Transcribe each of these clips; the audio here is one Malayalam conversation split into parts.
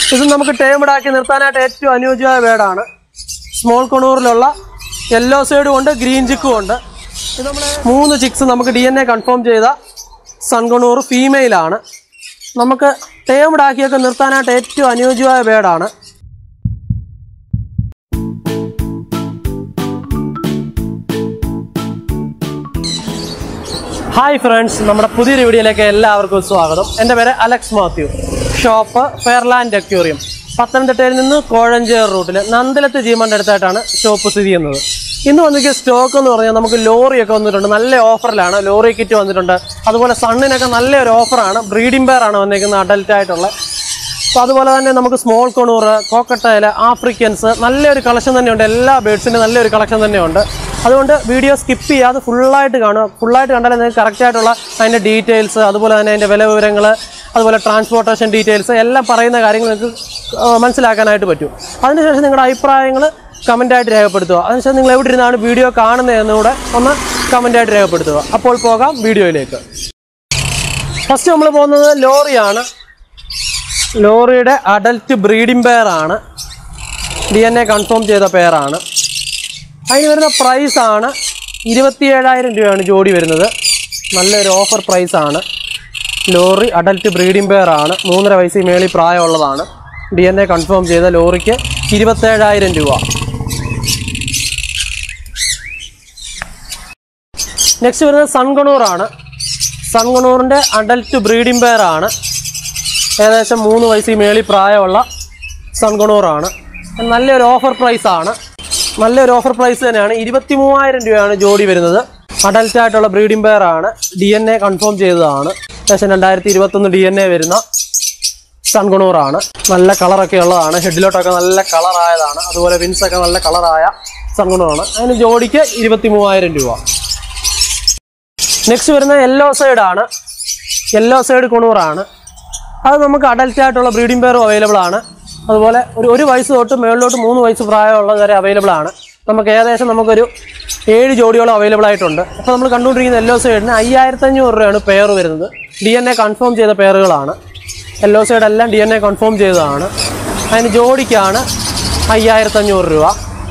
ഇത് നമുക്ക് ടേമിടാക്കി നിർത്താനായിട്ട് ഏറ്റവും അനുയോജ്യമായ ബേഡാണ് സ്മോൾ കൊണൂറിലുള്ള യെല്ലോ സൈഡും ഉണ്ട് ഗ്രീൻ ചിക്കും ഉണ്ട് ഇത് നമ്മൾ മൂന്ന് ചിക്സ് നമുക്ക് ഡി എൻ എ കൺഫേം ചെയ്ത സൺകൊണൂർ ഫീമെയിലാണ് നമുക്ക് ടേമിടാക്കിയൊക്കെ നിർത്താനായിട്ട് ഏറ്റവും അനുയോജ്യമായ ബേഡാണ് ഹായ് ഫ്രണ്ട്സ് നമ്മുടെ പുതിയൊരു വീഡിയോയിലേക്ക് എല്ലാവർക്കും സ്വാഗതം എൻ്റെ പേര് Alex Mathew shop Fairland aquarium പത്തനംതിട്ടയിൽ നിന്ന് കോഴഞ്ചേർ റൂട്ടിൽ നന്ദലത്ത് ജീമൻ്റെ അടുത്തായിട്ടാണ് ഷോപ്പ് സ്ഥിതി ചെയ്യുന്നത് ഇന്ന് വന്നിരിക്കുന്ന സ്റ്റോക്ക് എന്ന് പറഞ്ഞാൽ നമുക്ക് ലോറിയൊക്കെ വന്നിട്ടുണ്ട് നല്ല ഓഫറിലാണ് ലോറി കിറ്റ് വന്നിട്ടുണ്ട് അതുപോലെ സണ്ണിനൊക്കെ നല്ലൊരു ഓഫറാണ് ബ്രീഡിംഗ് പെയർ ആണ് വന്നിരിക്കുന്നത് അഡൽറ്റ് ആയിട്ടുള്ള അപ്പോൾ അതുപോലെ തന്നെ നമുക്ക് സ്മോൾ കൊണൂർ കോക്കട്ടയിൽ ആഫ്രിക്കൻസ് നല്ലൊരു കളക്ഷൻ തന്നെയുണ്ട് എല്ലാ ബേഡ്സിൻ്റെ നല്ലൊരു കളക്ഷൻ തന്നെയുണ്ട് അതുകൊണ്ട് വീഡിയോ സ്കിപ്പ് ചെയ്യാതെ ഫുള്ളായിട്ട് കാണുക ഫുള്ളായിട്ട് കണ്ടാലേ നിങ്ങൾക്ക് കറക്റ്റായിട്ടുള്ള അതിൻ്റെ ഡീറ്റെയിൽസ് അതുപോലെ തന്നെ അതിൻ്റെ വില വിവരങ്ങൾ അതുപോലെ ട്രാൻസ്പോർട്ടേഷൻ ഡീറ്റെയിൽസ് എല്ലാം പറയുന്ന കാര്യങ്ങൾ നിങ്ങൾക്ക് ആ, മനസ്സിലാക്കാനായിട്ട് പറ്റും അതിനുശേഷം നിങ്ങളുടെ അഭിപ്രായങ്ങൾ കമൻ്റായിട്ട് രേഖപ്പെടുത്തുക അതിനുശേഷം നിങ്ങൾ എവിടെ ഇരുന്നാണ് വീഡിയോ കാണുന്നതെന്നുകൂടെ ഒന്ന് കമൻ്റായിട്ട് രേഖപ്പെടുത്തുക അപ്പോൾ പോകാം വീഡിയോയിലേക്ക് ഫസ്റ്റ് നമ്മൾ പോകുന്നത് ലോറിയാണ് ലോറിയുടെ അഡൽറ്റ് ബ്രീഡിംഗ് പെയർ ആണ് ഡി എൻ എ കൺഫേം ചെയ്ത പെയറാണ് അതിന് വരുന്ന പ്രൈസ് ആണ് ഇരുപത്തിയേഴായിരം രൂപയാണ് ജോഡി വരുന്നത് നല്ലൊരു ഓഫർ പ്രൈസ് ആണ് ലോറി അഡൽറ്റ് ബ്രീഡിംഗ് പെയർ ആണ് മൂന്നര വയസ്സിൽ മേളിൽ പ്രായമുള്ളതാണ് ഡി എൻ എ കൺഫേം ചെയ്ത ലോറിക്ക് ഇരുപത്തേഴായിരം രൂപ നെക്സ്റ്റ് വരുന്നത് സൺകണൂറാണ് സൺകണൂറിൻ്റെ അഡൽറ്റ് ബ്രീഡിംഗ് പെയർ ആണ് ഏകദേശം മൂന്ന് വയസ്സിൽ മേളിൽ പ്രായമുള്ള സൺകണൂറാണ് നല്ലൊരു ഓഫർ പ്രൈസ് ആണ് നല്ലൊരു ഓഫർ പ്രൈസ് തന്നെയാണ് ഇരുപത്തി മൂവായിരം രൂപയാണ് ജോഡി വരുന്നത് അഡൽറ്റ് ആയിട്ടുള്ള ബ്രീഡിംഗ് പെയർ ആണ് ഡി എൻ എ കൺഫേം ചെയ്തതാണ് ഏകദേശം രണ്ടായിരത്തി ഇരുപത്തൊന്ന് ഡി എൻ എ വരുന്ന സൺകുണൂറാണ് നല്ല കളറൊക്കെ ഉള്ളതാണ് ഹെഡിലോട്ടൊക്കെ നല്ല കളറായതാണ് അതുപോലെ വിൻസ് ഒക്കെ നല്ല കളറായ സൺകുണൂറാണ് അതിന് ജോഡിക്ക് ഇരുപത്തി മൂവായിരം രൂപ നെക്സ്റ്റ് വരുന്ന യെല്ലോ സൈഡ് ആണ് യെല്ലോ സൈഡ് കുണൂറാണ് അത് നമുക്ക് അഡൽറ്റ് ആയിട്ടുള്ള ബ്രീഡിംഗ് പെയറും അവൈലബിൾ ആണ് അതുപോലെ ഒരു ഒരു വയസ്സ് തൊട്ട് മുകളിലോട്ട് മൂന്ന് വയസ്സ് പ്രായമുള്ളത് വരെ അവൈലബിൾ ആണ് നമുക്ക് ഏകദേശം നമുക്കൊരു ഏഴ് ജോഡിയോളം അവൈലബിൾ ആയിട്ടുണ്ട് അപ്പോൾ നമ്മൾ കണ്ടുകൊണ്ടിരിക്കുന്ന യെല്ലോ സൈഡിന് അയ്യായിരത്തഞ്ഞൂറ് രൂപയാണ് പെയർ വരുന്നത് ഡി എൻ എ കൺഫേം ചെയ്ത പെയറുകളാണ് യെല്ലോ സൈഡ് എല്ലാം ഡി എൻ എ കൺഫേം ചെയ്തതാണ് അതിന് ജോഡിക്കാണ് അയ്യായിരത്തഞ്ഞൂറ് രൂപ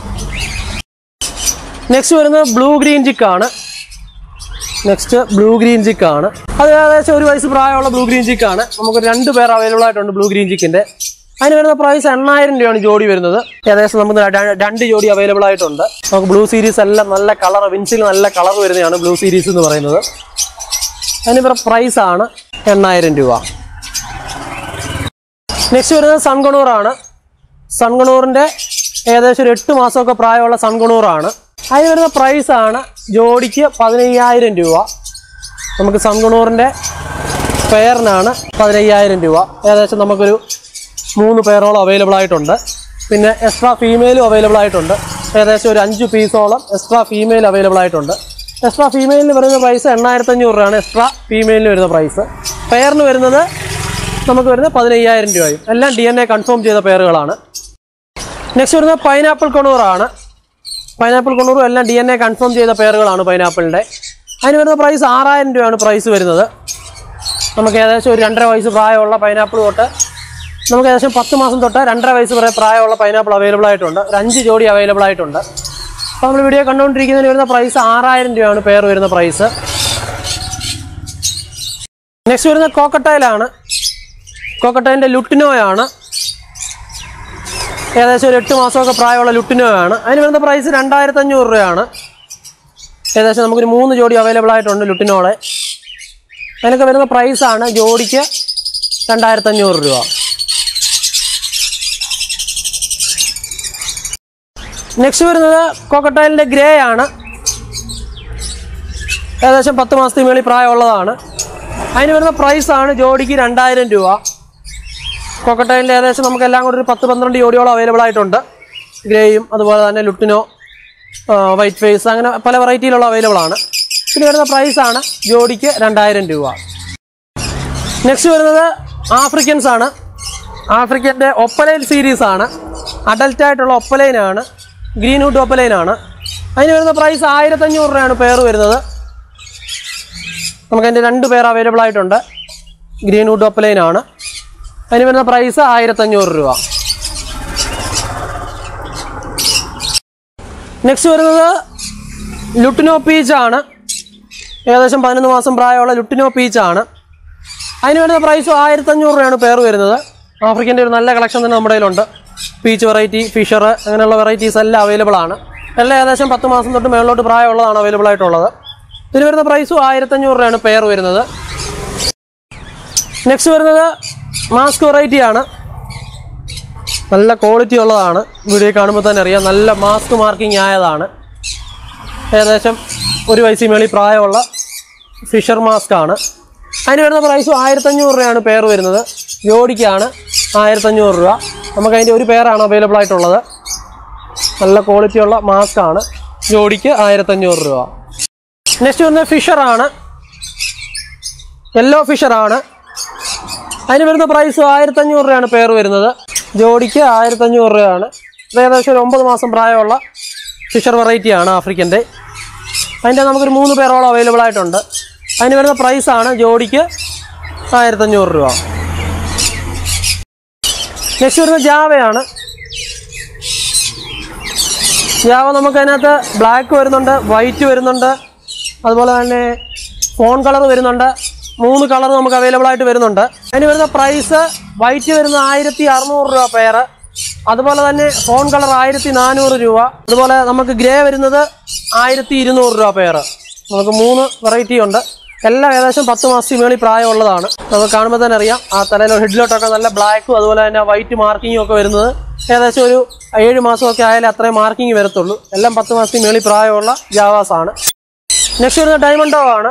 നെക്സ്റ്റ് വരുന്നത് ബ്ലൂ ഗ്രീൻ ചിക്കാണ് നെക്സ്റ്റ് ബ്ലൂ ഗ്രീൻ ചിക്ക് ആണ് അത് ഏകദേശം ഒരു വയസ്സ് പ്രായമുള്ള ബ്ലൂ ഗ്രീൻ ചിക്ക് ആണ് നമുക്ക് രണ്ട് പേർ അവൈലബിൾ ആയിട്ടുണ്ട് ബ്ലൂ ഗ്രീൻ ചിക്കിന്റെ അതിന് വരുന്ന പ്രൈസ് എണ്ണായിരം രൂപയാണ് ജോഡി വരുന്നത് ഏകദേശം നമുക്ക് ര- രണ്ട് ജോഡി അവൈലബിൾ ആയിട്ടുണ്ട് നമുക്ക് ബ്ലൂ സീരീസ് എല്ലാം നല്ല കളർ വിൻസിൽ നല്ല കളർ വരുന്നതാണ് ബ്ലൂ സീരീസ് എന്ന് പറയുന്നത് അതിന് പ്രൈസ് ആണ് എണ്ണായിരം രൂപ നെക്സ്റ്റ് വരുന്നത് സൺകണൂറാണ് സൺകണൂറിന്റെ ഏകദേശം ഒരു എട്ട് മാസമൊക്കെ പ്രായമുള്ള സൺകണൂറാണ് അതിന് വരുന്ന പ്രൈസ് ആണ് ജോഡിക്ക് പതിനയ്യായിരം രൂപ നമുക്ക് സൺകണൂറിന്റെ പെയറിനാണ് പതിനയ്യായിരം രൂപ ഏകദേശം നമുക്കൊരു മൂന്ന് പെയറോളം അവൈലബിൾ ആയിട്ടുണ്ട് പിന്നെ എക്സ്ട്രാ ഫീമെയിലും അവൈലബിൾ ആയിട്ടുണ്ട് ഏകദേശം ഒരു അഞ്ച് പീസോളം എക്സ്ട്രാ ഫീമെയിൽ അവൈലബിൾ ആയിട്ടുണ്ട് എക്സ്ട്രാ ഫീമെയിലിന് വരുന്ന പ്രൈസ് എണ്ണായിരത്തഞ്ഞൂറ് രൂപയാണ് എക്സ്ട്രാ ഫീമെയിലിന് വരുന്ന പ്രൈസ് പെയറിന് വരുന്നത് നമുക്ക് വരുന്നത് പതിനയ്യായിരം രൂപയും എല്ലാം ഡി എൻ എ കൺഫേം ചെയ്ത പെയറുകളാണ് നെക്സ്റ്റ് വരുന്നത് പൈനാപ്പിൾ കൊണൂറാണ് പൈനാപ്പിൾ കൊണൂറും എല്ലാം ഡി എൻ എ കൺഫേം ചെയ്ത പെയറുകളാണ് പൈനാപ്പിളിൻ്റെ അതിന് വരുന്ന പ്രൈസ് ആറായിരം രൂപയാണ് പ്രൈസ് വരുന്നത് നമുക്ക് ഏകദേശം ഒരു രണ്ടര വയസ്സ് പ്രായമുള്ള പൈനാപ്പിൾ തൊട്ട് നമുക്ക് ഏകദേശം പത്ത് മാസം തൊട്ട് രണ്ടര വയസ്സ് വരെ പ്രായമുള്ള പൈനാപ്പിൾ അവൈലബിൾ ആയിട്ടുണ്ട് ഒരു അഞ്ച് ജോഡി അവൈലബിൾ ആയിട്ടുണ്ട് അപ്പോൾ നമ്മൾ വീഡിയോ കണ്ടുകൊണ്ടിരിക്കുന്നതിന് വരുന്ന പ്രൈസ് ആറായിരം രൂപയാണ് പെയർ വരുന്ന പ്രൈസ് നെക്സ്റ്റ് വരുന്ന കോക്കട്ടയിലാണ് കോക്കട്ടയിൻ്റെ ലുട്ടിനോയാണ് ഏകദേശം ഒരു എട്ട് മാസമൊക്കെ പ്രായമുള്ള ലുട്ടിനോയാണ് അതിന് വരുന്ന പ്രൈസ് രണ്ടായിരത്തി അഞ്ഞൂറ് രൂപയാണ് ഏകദേശം നമുക്കൊരു മൂന്ന് ജോഡി അവൈലബിൾ ആയിട്ടുണ്ട് ലുട്ടിനോളെ അതിനൊക്കെ വരുന്ന പ്രൈസാണ് ജോഡിക്ക് രണ്ടായിരത്തി അഞ്ഞൂറ് രൂപ നെക്സ്റ്റ് വരുന്നത് കോക്കട്ടയിലിൻ്റെ ഗ്രേ ആണ് ഏകദേശം പത്ത് മാസത്തിന് മേളിൽ പ്രായമുള്ളതാണ് അതിന് വരുന്ന പ്രൈസാണ് ജോഡിക്ക് രണ്ടായിരം രൂപ കോക്കട്ടയിലിൻ്റെ ഏകദേശം നമുക്ക് എല്ലാം കൂടി ഒരു പത്ത് പന്ത്രണ്ട് ജോഡിയോളം അവൈലബിൾ ആയിട്ടുണ്ട് ഗ്രേയും അതുപോലെ തന്നെ ലുട്ടിനോ വൈറ്റ് ഫേസ് അങ്ങനെ പല വെറൈറ്റിയിലുള്ള അവൈലബിൾ ആണ് പിന്നെ വരുന്ന പ്രൈസാണ് ജോഡിക്ക് രണ്ടായിരം രൂപ നെക്സ്റ്റ് വരുന്നത് ആഫ്രിക്കൻസ് ആണ് ആഫ്രിക്കൻ്റെ ഒപ്പലൈൻ സീരീസ് ആണ് അഡൽറ്റ് ആയിട്ടുള്ള ഒപ്പലൈനാണ് ഗ്രീൻ വുഡ് ഒപ്പലൈനാണ് അതിന് വരുന്ന പ്രൈസ് ആയിരത്തഞ്ഞൂറ് രൂപയാണ് പെയർ വരുന്നത് നമുക്ക് അതിൻ്റെ രണ്ട് പേർ അവൈലബിൾ ആയിട്ടുണ്ട് ഗ്രീൻ വുഡ് ഒപ്പലൈനാണ് അതിന് വരുന്ന പ്രൈസ് ആയിരത്തഞ്ഞൂറ് രൂപ നെക്സ്റ്റ് വരുന്നത് ലുട്ടിനോ പീച്ച് ആണ് ഏകദേശം പതിനൊന്ന് മാസം പ്രായമുള്ള ലുട്ടിനോ പീച്ച് ആണ് അതിന് വരുന്ന പ്രൈസ് ആയിരത്തഞ്ഞൂറ് രൂപയാണ് പേർ വരുന്നത് ആഫ്രിക്കൻ്റെ ഒരു നല്ല കളക്ഷൻ തന്നെ നമ്മുടെ കയ്യിലുണ്ട് പീച്ച് വെറൈറ്റി ഫിഷർ അങ്ങനെയുള്ള വെറൈറ്റീസ് എല്ലാം അവൈലബിൾ ആണ് എല്ലാം ഏകദേശം പത്ത് മാസം തൊട്ട് മേളിലോട്ട് പ്രായമുള്ളതാണ് അവൈലബിൾ ആയിട്ടുള്ളത് ഇതിന് വരുന്ന പ്രൈസും ആയിരത്തഞ്ഞൂറ് രൂപയാണ് പെയർ വരുന്നത് നെക്സ്റ്റ് വരുന്നത് മാസ്ക് വെറൈറ്റി ആണ് നല്ല ക്വാളിറ്റി ഉള്ളതാണ് വീഡിയോ കാണുമ്പോൾ തന്നെ അറിയാം നല്ല മാസ്ക് മാർക്കിംഗ് ആയതാണ് ഏകദേശം ഒരു വയസ്സിൽ മേളിൽ പ്രായമുള്ള ഫിഷർ മാസ്ക് ആണ് അതിന് വരുന്ന പ്രൈസ് ആയിരത്തഞ്ഞൂറ് രൂപയാണ് പെയർ വരുന്നത് ജോഡിക്കാണ് ആയിരത്തഞ്ഞൂറ് രൂപ നമുക്ക് അതിൻ്റെ ഒരു പെയറാണ് അവൈലബിൾ ആയിട്ടുള്ളത് നല്ല ക്വാളിറ്റിയുള്ള മാസ്ക് ആണ് ജോഡിക്ക് ആയിരത്തഞ്ഞൂറ് രൂപ നെക്സ്റ്റ് വരുന്നത് ഫിഷറാണ് യെല്ലോ ഫിഷറാണ് അതിന് വരുന്ന പ്രൈസ് ആയിരത്തഞ്ഞൂറ് രൂപയാണ് പെയർ വരുന്നത് ജോഡിക്ക് ആയിരത്തഞ്ഞൂറ് രൂപയാണ് ഇത് ഏകദേശം ഒരു ഒമ്പത് മാസം പ്രായമുള്ള ഫിഷർ വെറൈറ്റിയാണ് ആഫ്രിക്കൻ്റെ അതിൻ്റെ നമുക്കൊരു മൂന്ന് പേരോളം അവൈലബിൾ ആയിട്ടുണ്ട് അതിന് വരുന്ന പ്രൈസാണ് ജോഡിക്ക് ആയിരത്തഞ്ഞൂറ് രൂപ നെക്സ്റ്റ് വരുന്നത് ജാവയാണ് ജാവ നമുക്ക് അതിനകത്ത് ബ്ലാക്ക് വരുന്നുണ്ട് വൈറ്റ് വരുന്നുണ്ട് അതുപോലെ തന്നെ ഫോൺ കളർ വരുന്നുണ്ട് മൂന്ന് കളർ നമുക്ക് അവൈലബിൾ ആയിട്ട് വരുന്നുണ്ട് അതിന് വരുന്ന പ്രൈസ് വൈറ്റ് വരുന്ന ആയിരത്തി അറുന്നൂറ് രൂപ പെയർ അതുപോലെ തന്നെ ഫോൺ കളർ ആയിരത്തി നാനൂറ് രൂപ അതുപോലെ നമുക്ക് ഗ്രേ വരുന്നത് ആയിരത്തി ഇരുന്നൂറ് രൂപ പെയർ നമുക്ക് മൂന്ന് വെറൈറ്റി ഉണ്ട് എല്ലാം ഏകദേശം പത്ത് മാസത്തിൽ മേളിൽ പ്രായമുള്ളതാണ് നമുക്ക് കാണുമ്പോൾ തന്നെ അറിയാം ആ തലയിലോ ഹെഡിലോട്ടൊക്കെ നല്ല ബ്ലാക്കും അതുപോലെ തന്നെ വൈറ്റ് മാർക്കിങ്ങും ഒക്കെ വരുന്നത് ഏകദേശം ഒരു ഏഴ് മാസമൊക്കെ ആയാലേ അത്രയും മാർക്കിങ് വരത്തുള്ളൂ എല്ലാം പത്ത് മാസത്തിൽ മേളിൽ പ്രായമുള്ള ജാവാസ് ആണ് നെക്സ്റ്റ് വരുന്നത് ഡയമണ്ടോ ആണ്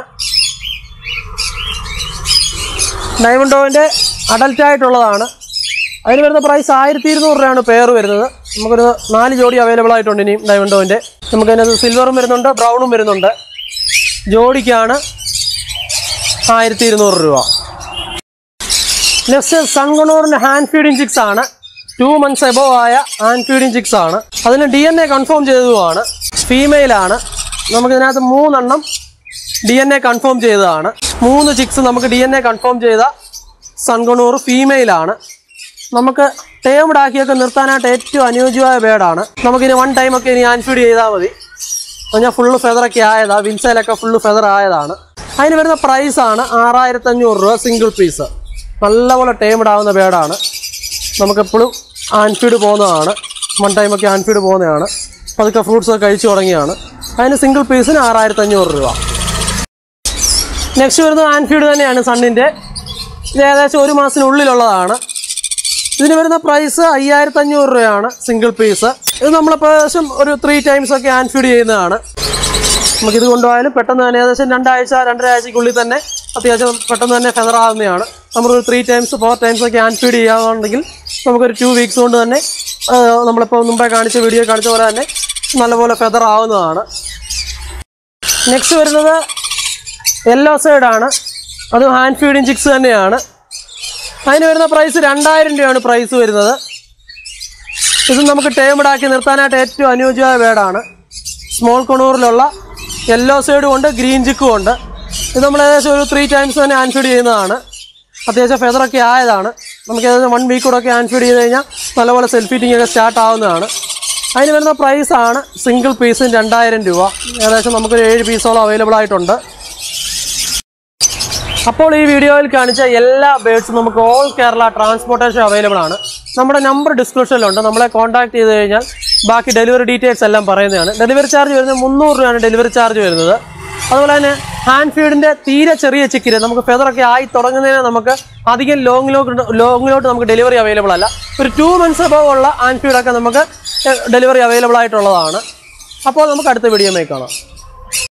ഡയമണ്ടോവിൻ്റെ അഡൽറ്റ് ആയിട്ടുള്ളതാണ് അതിന് വരുന്ന പ്രൈസ് ആയിരത്തി ഇരുന്നൂറ് രൂപയാണ് പെയർ വരുന്നത് നമുക്കൊരു നാല് ജോഡി അവൈലബിൾ ആയിട്ടുണ്ട് ഇനിയും ഡയമണ്ടോവിൻ്റെ നമുക്ക് അതിനകത്ത് സിൽവറും വരുന്നുണ്ട് ബ്രൗണും വരുന്നുണ്ട് ജോഡിക്കാണ് ആയിരത്തി ഇരുന്നൂറ് രൂപ നെക്സ്റ്റ് സൺഗണോറിന്റെ ഹാൻഡ് ഫീഡിങ് ചിക്സ് ആണ് ടു മന്ത്സ് എബോ ആയ ഹാൻഡ് ഫീഡിങ് ചിക്സ് ആണ് അതിന് ഡി എൻ എ കൺഫേം ചെയ്തതുമാണ് ഫീമെയിൽ ആണ് നമുക്ക് ഇതിനകത്ത് മൂന്നെണ്ണം ഡി എൻ എ കൺഫേം ചെയ്തതാണ് മൂന്ന് ചിക്സ് നമുക്ക് ഡി എൻ എ കൺഫേം ചെയ്ത സൺഗണൂർ ഫീമെയിൽ ആണ് നമുക്ക് ടേംഡ് ആക്കിയൊക്കെ നിർത്താനായിട്ട് ഏറ്റവും അനുയോജ്യമായ ബേഡാണ് നമുക്കിനി വൺ ടൈം ഒക്കെ ഇനി ഹാൻഡ് ഫീഡ് ചെയ്താൽ മതി പറഞ്ഞാൽ ഫുള്ള് ഫെദറൊക്കെ ആയതാണ് വിൻസൈലൊക്കെ ഫുള്ള് ഫെദർ ആയതാണ് അതിന് വരുന്ന പ്രൈസാണ് ആറായിരത്തി അഞ്ഞൂറ് രൂപ സിംഗിൾ പീസ് നല്ലപോലെ ടേംഡ് ആവുന്ന ബേഡാണ് നമുക്കെപ്പോഴും ആൻഫീഡ് പോകുന്നതാണ് വൺ ടൈമൊക്കെ ആൻഫീഡ് പോകുന്നതാണ് പതുക്കെ ഫ്രൂട്ട്സ് ഒക്കെ കഴിച്ചു തുടങ്ങിയാണ് അതിന് സിംഗിൾ പീസിന് ആറായിരത്തി അഞ്ഞൂറ് രൂപ നെക്സ്റ്റ് വരുന്നത് ആൻഫീഡ് തന്നെയാണ് സണ്ണിൻ്റെ ഇത് ഏകദേശം ഒരു മാസത്തിനുള്ളിലുള്ളതാണ് ഇതിന് വരുന്ന പ്രൈസ് അയ്യായിരത്തി അഞ്ഞൂറ് രൂപയാണ് സിംഗിൾ പീസ് ഇത് നമ്മൾ ഏകദേശം ഒരു ത്രീ ടൈംസ് ഒക്കെ ആൻഫീഡ് ചെയ്യുന്നതാണ് നമുക്കിത് കൊണ്ടുപോയാലും പെട്ടെന്ന് തന്നെ ഏകദേശം രണ്ടാഴ്ച രണ്ടര ആഴ്ചക്കുള്ളിൽ തന്നെ അത്യാവശ്യം പെട്ടെന്ന് തന്നെ ഫെദർ ആകുന്നതാണ് നമ്മളൊരു ത്രീ ടൈംസ് ഫോർ ടൈംസ് ഒക്കെ ആൻഫീഡ് ചെയ്യാന്നുണ്ടെങ്കിൽ നമുക്കൊരു ടു വീക്സ് കൊണ്ട് തന്നെ ആ, നമ്മളിപ്പോൾ മുമ്പേ കാണിച്ച വീഡിയോ കാണിച്ച പോലെ തന്നെ നല്ലപോലെ ഫെദർ ആവുന്നതാണ് നെക്സ്റ്റ് വരുന്നത് യെല്ലോ സൈഡാണ് അതും ഹാൻഡ് ഫീഡിങ് ചിക്സ് തന്നെയാണ് അതിന് വരുന്ന പ്രൈസ് രണ്ടായിരം രൂപയാണ് പ്രൈസ് വരുന്നത് ഇത് നമുക്ക് ടേംഡ് ആക്കി നിർത്താനായിട്ട് ഏറ്റവും അനുയോജ്യമായ വേർഡാണ് സ്മോൾ കൊണൂറിലുള്ള യെല്ലോ സൈഡും ഉണ്ട് ഗ്രീൻ ചിക്കും ഉണ്ട് ഇത് നമ്മൾ ഏകദേശം ഒരു ത്രീ ടൈംസ് തന്നെ ആൻഫീഡ് ചെയ്യുന്നതാണ് അത്യാവശ്യം ഫെദറൊക്കെ ആയതാണ് നമുക്ക് ഏകദേശം വൺ വീക്ക് കൂടെ ഒക്കെ ആൻഫീഡ് ചെയ്ത് കഴിഞ്ഞാൽ നല്ലപോലെ സെൽഫീറ്റിംഗ് ഒക്കെ സ്റ്റാർട്ട് ആവുന്നതാണ് അതിന് വരുന്ന പ്രൈസാണ് സിംഗിൾ പീസിന് രണ്ടായിരം രൂപ ഏകദേശം നമുക്കൊരു ഏഴ് പീസോളം അവൈലബിൾ ആയിട്ടുണ്ട് അപ്പോൾ ഈ വീഡിയോയിൽ കാണിച്ച എല്ലാ ബേഡ്സും നമുക്ക് ഓൾ കേരള ട്രാൻസ്പോർട്ടേഷൻ അവൈലബിൾ ആണ് നമ്മുടെ നമ്പർ ഡിസ്ക്രിപ്ഷനിലുണ്ട് നമ്മളെ കോൺടാക്ട് ചെയ്ത് കഴിഞ്ഞാൽ ബാക്കി ഡെലിവറി ഡീറ്റെയിൽസ് എല്ലാം പറയുന്നതാണ് ഡെലിവറി ചാർജ് വരുന്നത് മുന്നൂറ് രൂപയാണ് ഡെലിവറി ചാർജ് വരുന്നത് അതുപോലെ തന്നെ ഹാൻഡ് ഫീഡിന്റെ തീരെ ചെറിയ ചിക്കിന് നമുക്ക് ഫെദറൊക്കെ ആയി തുടങ്ങുന്നതിന് നമുക്ക് അധികം ലോങ്ങിലോട്ട് ലോങ്ങിലോട്ട് നമുക്ക് ഡെലിവറി അവൈലബിൾ അല്ല ഒരു ടു മന്ത്സ് അബവ് ഉള്ള ഹാൻഡ് ഫീഡൊക്കെ നമുക്ക് ഡെലിവറി അവൈലബിൾ ആയിട്ടുള്ളതാണ് അപ്പോൾ നമുക്ക് അടുത്ത വീഡിയോ കാണാം